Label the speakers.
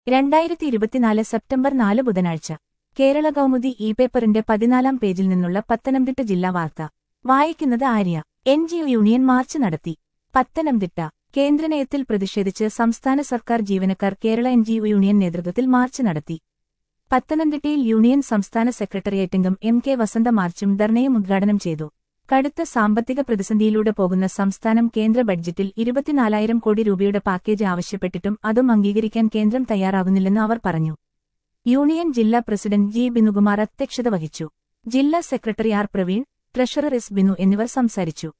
Speaker 1: രണ്ടായിരത്തി ഇരുപത്തിനാല് സെപ്റ്റംബർ നാല് ബുധനാഴ്ച കേരള കൗമുദി ഇ പേപ്പറിന്റെ പതിനാലാം പേജിൽ നിന്നുള്ള പത്തനംതിട്ട ജില്ലാ വാർത്ത വായിക്കുന്നത് Arya N G O union march നടത്തി പത്തനംതിട്ട കേന്ദ്രനയത്തിൽ പ്രതിഷേധിച്ച് സംസ്ഥാന സർക്കാർ ജീവനക്കാർ Kerala N G O union നേതൃത്വത്തിൽ മാർച്ച് നടത്തി പത്തനംതിട്ടയിൽ യൂണിയൻ സംസ്ഥാന സെക്രട്ടേറിയറ്റംഗം എം കെ വസന്ത മാർച്ചും ധർണയും ഉദ്ഘാടനം ചെയ്തു കടുത്ത സാമ്പത്തിക പ്രതിസന്ധിയിലൂടെ പോകുന്ന സംസ്ഥാനം കേന്ദ്ര ബഡ്ജറ്റിൽ ഇരുപത്തിനാലായിരം കോടി രൂപയുടെ പാക്കേജ് ആവശ്യപ്പെട്ടിട്ടും അതും അംഗീകരിക്കാൻ കേന്ദ്രം തയ്യാറാകുന്നില്ലെന്ന് അവർ പറഞ്ഞു യൂണിയൻ ജില്ലാ പ്രസിഡന്റ് ജി ബിനുകുമാർ അധ്യക്ഷത വഹിച്ചു ജില്ലാ secretary R Praveen treasurer S Binu എന്നിവർ സംസാരിച്ചു